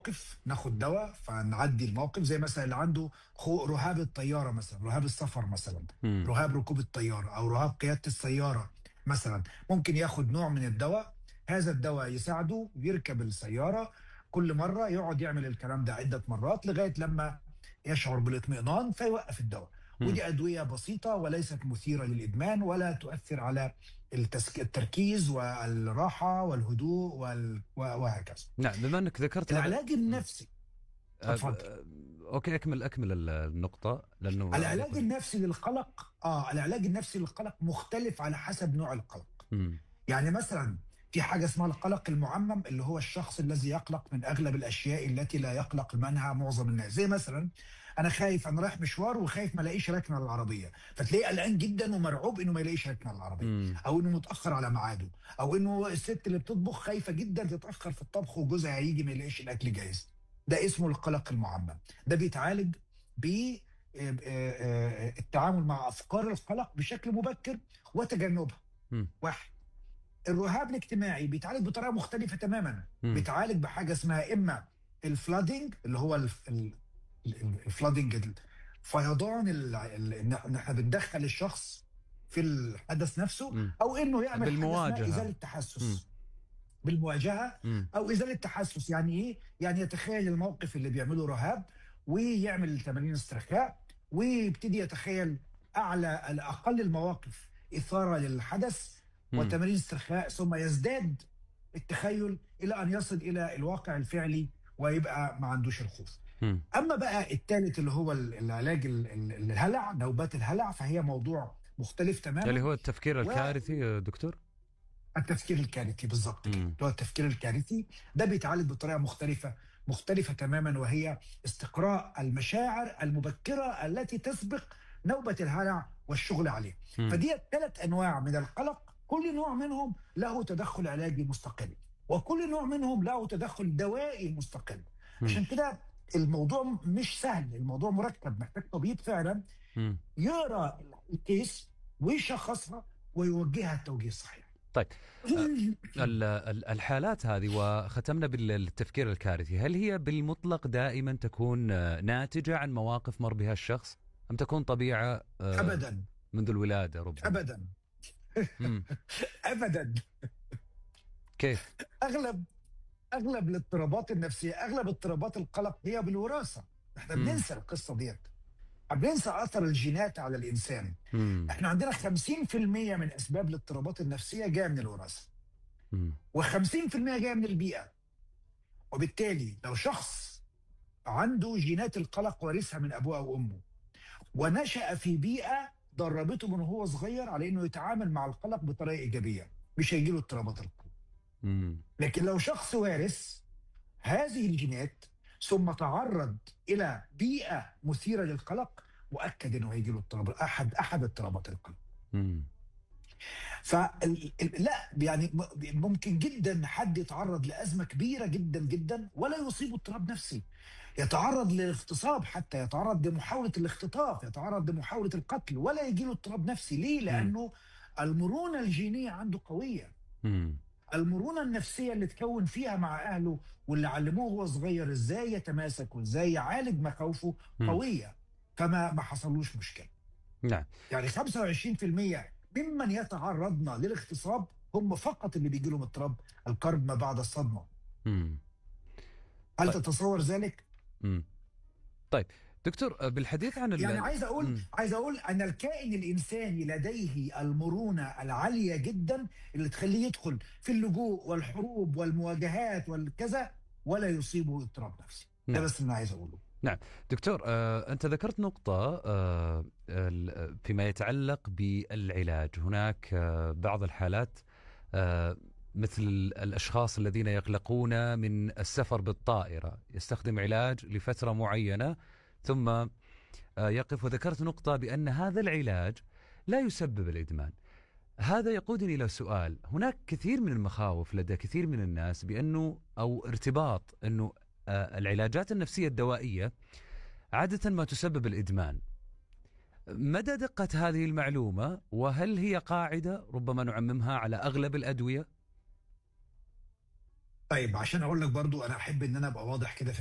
موقف ناخد دواء فنعدي الموقف زي مثلا اللي عنده خو رهاب الطياره مثلا رهاب السفر مثلا مم. رهاب ركوب الطياره او رهاب قياده السياره مثلا ممكن ياخد نوع من الدواء هذا الدواء يساعده يركب السياره كل مره يقعد يعمل الكلام ده عده مرات لغايه لما يشعر بالاطمئنان فيوقف الدواء مم. ودي ادويه بسيطه وليست مثيره للادمان ولا تؤثر على التسك... التركيز والراحه والهدوء وال... و- وهكذا نعم بما انك ذكرت هذا- العلاج النفسي آه، اتفضل. آه، اوكي اكمل اكمل ال- النقطة لانه العلاج النفسي للقلق اه العلاج النفسي للقلق مختلف على حسب نوع القلق مم. يعني مثلا في حاجه اسمها القلق المعمم اللي هو الشخص الذي يقلق من اغلب الاشياء التي لا يقلق منها معظم الناس زي مثلا انا خايف انا رايح مشوار وخايف ما الاقيش ركنه على العربيه فتلاقيه قلقان جدا ومرعوب انه ما يلاقيش ركنه على العربيه مم. او انه متاخر على ميعاده او انه الست اللي بتطبخ خايفه جدا تتاخر في الطبخ وجوزها هيجي ما يلاقيش الاكل جاهز ده اسمه القلق المعمم ده بيتعالج ب آه، آه، التعامل مع افكار القلق بشكل مبكر وتجنبها مم. واحد الرهاب الاجتماعي بيتعالج بطريقه مختلفه تماما مم. بيتعالج بحاجه اسمها اما الفلادنج اللي هو الف- ال- ال- الفلادنج فيضان ال- ال- ان إن احنا بندخل الشخص في الحدث نفسه مم. او انه يعمل حاجه بالمواجهة. اسمها ازاله مم. تحسس بالمواجهه مم. او ازاله تحسس يعني ايه؟ يعني يتخيل الموقف اللي بيعمله رهاب ويعمل تمارين استرخاء ويبتدي يتخيل اعلى اقل المواقف اثاره للحدث مم. وتمارين استرخاء ثم يزداد التخيل الى ان يصل الى الواقع الفعلي ويبقى ما عندوش الخوف. مم. اما بقى الثالث اللي هو ال- العلاج ال- ال- الهلع نوبات الهلع فهي موضوع مختلف تماما اللي هو التفكير و- الكارثي يا دكتور التفكير الكارثي بالظبط كده مم. اللي هو التفكير الكارثي ده بيتعالج بطريقه مختلفه مختلفه تماما وهي استقراء المشاعر المبكره التي تسبق نوبه الهلع والشغل عليه مم. فدي ثلاث انواع من القلق كل نوع منهم له تدخل علاجي مستقل وكل نوع منهم له تدخل دوائي مستقل مم. عشان كده الموضوع مش سهل الموضوع مركب محتاج طبيب فعلا مم. يقرا الكيس ويشخصها ويوجهها التوجيه الصحيح طيب ال- ال- الحالات هذه وختمنا بالتفكير الكارثي هل هي بالمطلق دائما تكون آه، ناتجة عن مواقف مر بها الشخص أم تكون طبيعة آه، ابدا منذ الولادة ربما ابدا مم. ابدا كيف اغلب اغلب الاضطرابات النفسيه اغلب اضطرابات القلق هي بالوراثه احنا مم. بننسى القصه ديت بننسى اثر الجينات على الانسان مم. احنا عندنا 50% من اسباب الاضطرابات النفسيه جايه من الوراثه مم. و50% جايه من البيئه وبالتالي لو شخص عنده جينات القلق وارثها من ابوه او امه ونشأ في بيئه دربته من هو صغير على انه يتعامل مع القلق بطريقه ايجابيه مش هيجيله اضطرابات القلق مم. لكن لو شخص وارث هذه الجينات ثم تعرض الى بيئه مثيره للقلق مؤكد انه هيجي له اضطراب احد احد اضطرابات القلق مم. فال... ال- لا يعني م- ممكن جدا حد يتعرض لازمه كبيره جدا جدا ولا يصيبه اضطراب نفسي يتعرض للاغتصاب حتى يتعرض لمحاوله الاختطاف يتعرض لمحاوله القتل ولا يجي له اضطراب نفسي ليه لانه المرونه الجينيه عنده قويه مم. المرونه النفسيه اللي تكون فيها مع اهله واللي علموه وهو صغير ازاي يتماسك وازاي يعالج مخاوفه مم. قويه فما ما حصلوش مشكله نعم يعني 25% ممن يتعرضنا للاغتصاب هم فقط اللي بيجي لهم اضطراب القلب ما بعد الصدمه مم. هل طيب. تتصور ذلك مم. طيب دكتور آه، بالحديث عن ال- يعني عايز اقول مم. عايز اقول ان الكائن الانساني لديه المرونه العاليه جدا اللي تخليه يدخل في اللجوء والحروب والمواجهات والكذا ولا يصيبه اضطراب نفسي ده نعم. بس اللي انا عايز اقوله دكتور آه، أنت ذكرت نقطة آه، ال- فيما يتعلق بالعلاج هناك آه، بعض الحالات آه، مثل الأشخاص الذين يقلقون من السفر بالطائرة يستخدم علاج لفترة معينة ثم آه، يقف وذكرت نقطة بأن هذا العلاج لا يسبب الإدمان هذا يقودني إلى سؤال هناك كثير من المخاوف لدى كثير من الناس بأنه أو ارتباط أنه آه، العلاجات النفسية الدوائية عادة ما تسبب الإدمان مدى دقة هذه المعلومة وهل هي قاعدة ربما نعممها على أغلب الأدوية طيب عشان اقول لك برضو انا احب ان انا ابقى واضح كده في